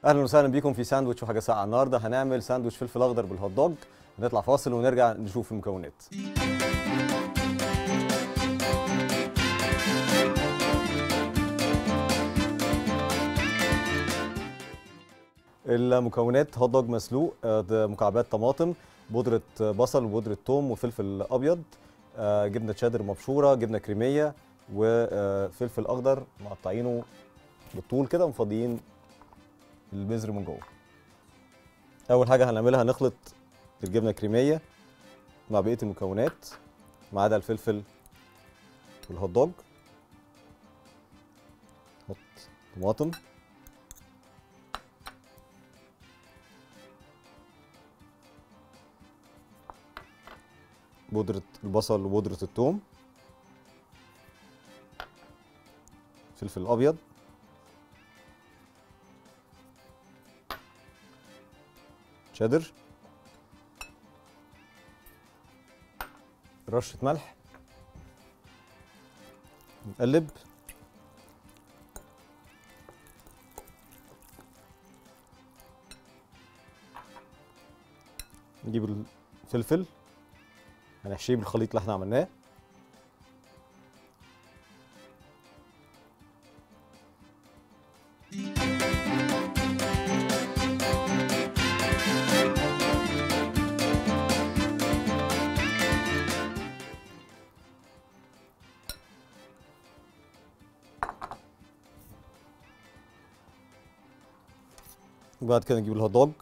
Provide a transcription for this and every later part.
اهلا وسهلا بيكم في ساندوتش وحاجه ساقعه النهارده هنعمل ساندوتش فلفل اخضر بالهوت دوج نطلع فاصل ونرجع نشوف المكونات المكونات هوت دوج مسلوق آه، ده مكعبات طماطم بودره بصل وبودره ثوم وفلفل ابيض آه، جبنه شادر مبشوره جبنه كريميه وفلفل اخضر مقطعينه بالطول كده ومفضيين البذر من جوه اول حاجه هنعملها هنخلط الجبنه الكريميه مع بقيه المكونات ما عدا الفلفل والهوت دوج نحط طماطم بودرة البصل وبودرة الثوم فلفل أبيض شادر رشة ملح نقلب نجيب الفلفل هنحشيه بالخليط اللي احنا عملناه وبعد كده نجيب الهوت دوج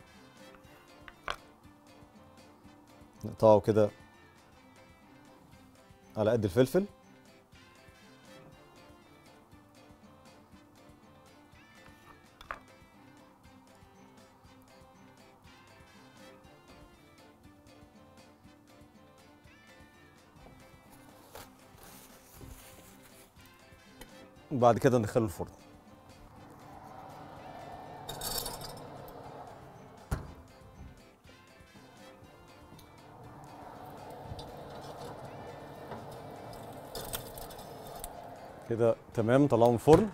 نقطعه كده على قد الفلفل وبعد كده ندخله الفرن كده تمام طلعه من الفرن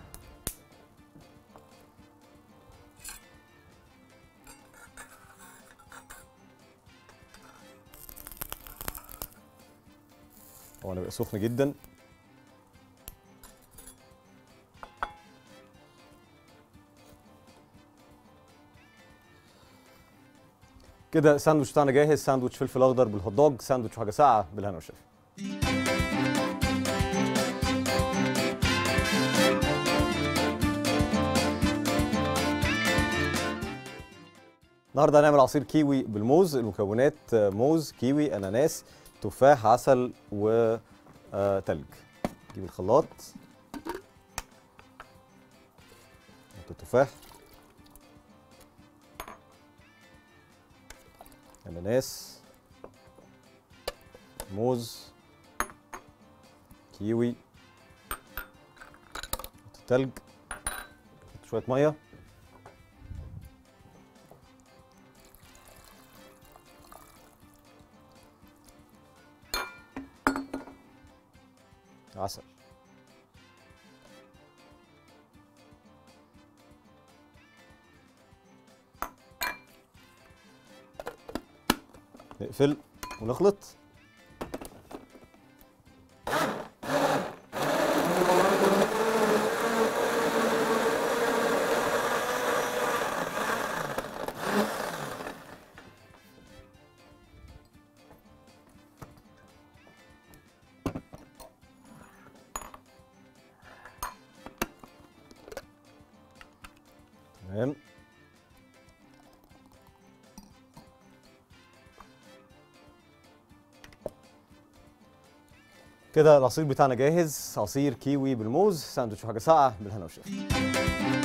هو انا بقى سخن جدا كده الساندوتش بتاعنا جاهز ساندوتش فلفل اخضر بالهوت دوج ساندوتش حاجه ساقعه بالهنا والشفا النهارده هنعمل عصير كيوي بالموز المكونات آه، موز كيوي اناناس تفاح عسل وتلج نجيب الخلاط نحط التفاح اناناس موز كيوي نحط التلج نحط شويه ميه عسل نقفل ونخلط تمام كده العصير بتاعنا جاهز عصير كيوي بالموز ساندوتش وحاجه ساقعه بالهنا والشفا